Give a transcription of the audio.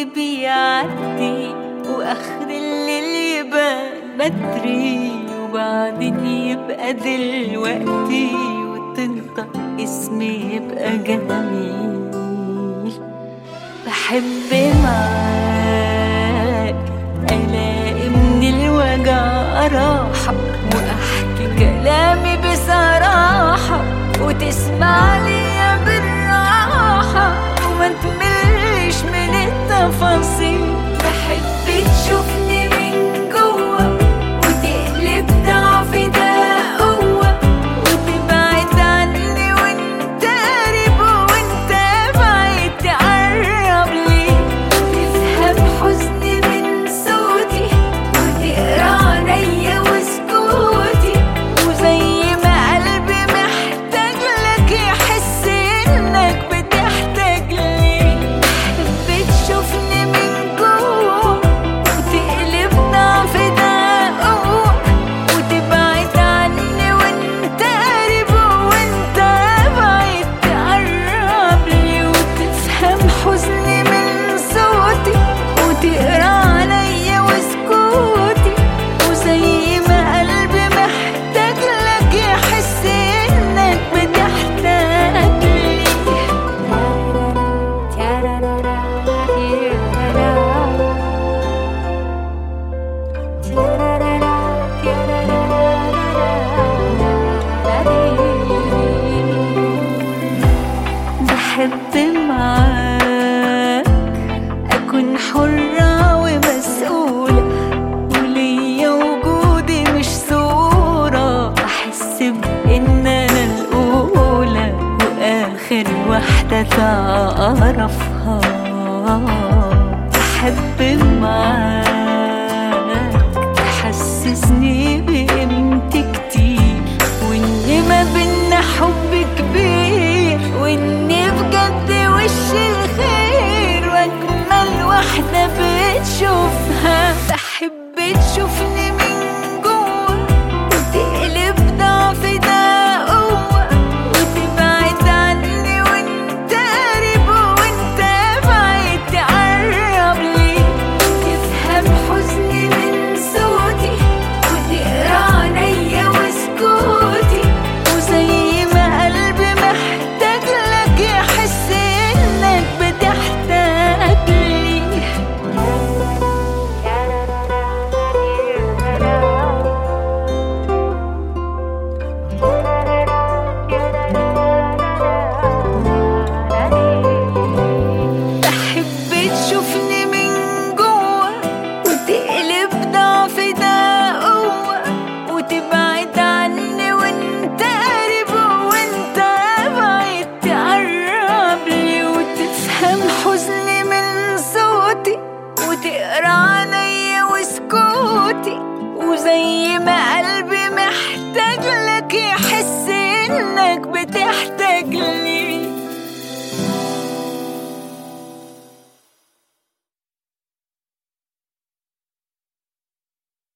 وقت بيعدي واخر الليل يبقى بدري وبعدين يبقى دلوقتي وتنطق اسمي يبقى جميل بحب معاك الاقي من الوجع راحة واحكي كلامي بصراحة وتسمع لي بالراحة وما تملش من التفاصيل بحب تشوفني من جوه وتقلب ضعفي ده قوة وتبعد عني وانت قريب وانت بعيد تقرب لي تفهم حزني من صوتي وتقرا عينيا وسكوتي وزي ما قلبي محتاج لك يحس انك بتحتاج لي بحب تشوفني من جوه وتقلب ضعفي ده قوة وتبعد عني وانت قريب وانت بعيد تقرب لي وتفهم حزني من صوتي وتقرا عليا وسكوتي وزي ما قلبي محتاج لك يحس انك بتحتاج لي بحب معاك أكون حرة ومسؤولة وليا وجودي مش صورة أحس بإن أنا الأولى وآخر واحدة تعرفها بحب معاك تحسسني بقيمتي كتير وإن ما بينا حب كبير وإني بجد وش الخير وأجمل واحدة بتشوفها بحب تشوفني من جوه وتقلب ضعفي ده قوة وتبعد عني وانت قريب وانت بعيد تقرب لي تفهم حزني من صوتي وتقرا عينيا وسكوتي وزي ما قلبي محتاج لك يحس انك بتحتاج لي بحب تشوفني من جوه وتقلب ضعفي ده قوة وتبعد عني وانت قريب وانت بعيد تقرب لي وتفهم حزني من صوتي وتقرا عليا وسكوتي وزي ما قلبي محتاج لك يحس انك بتحتاج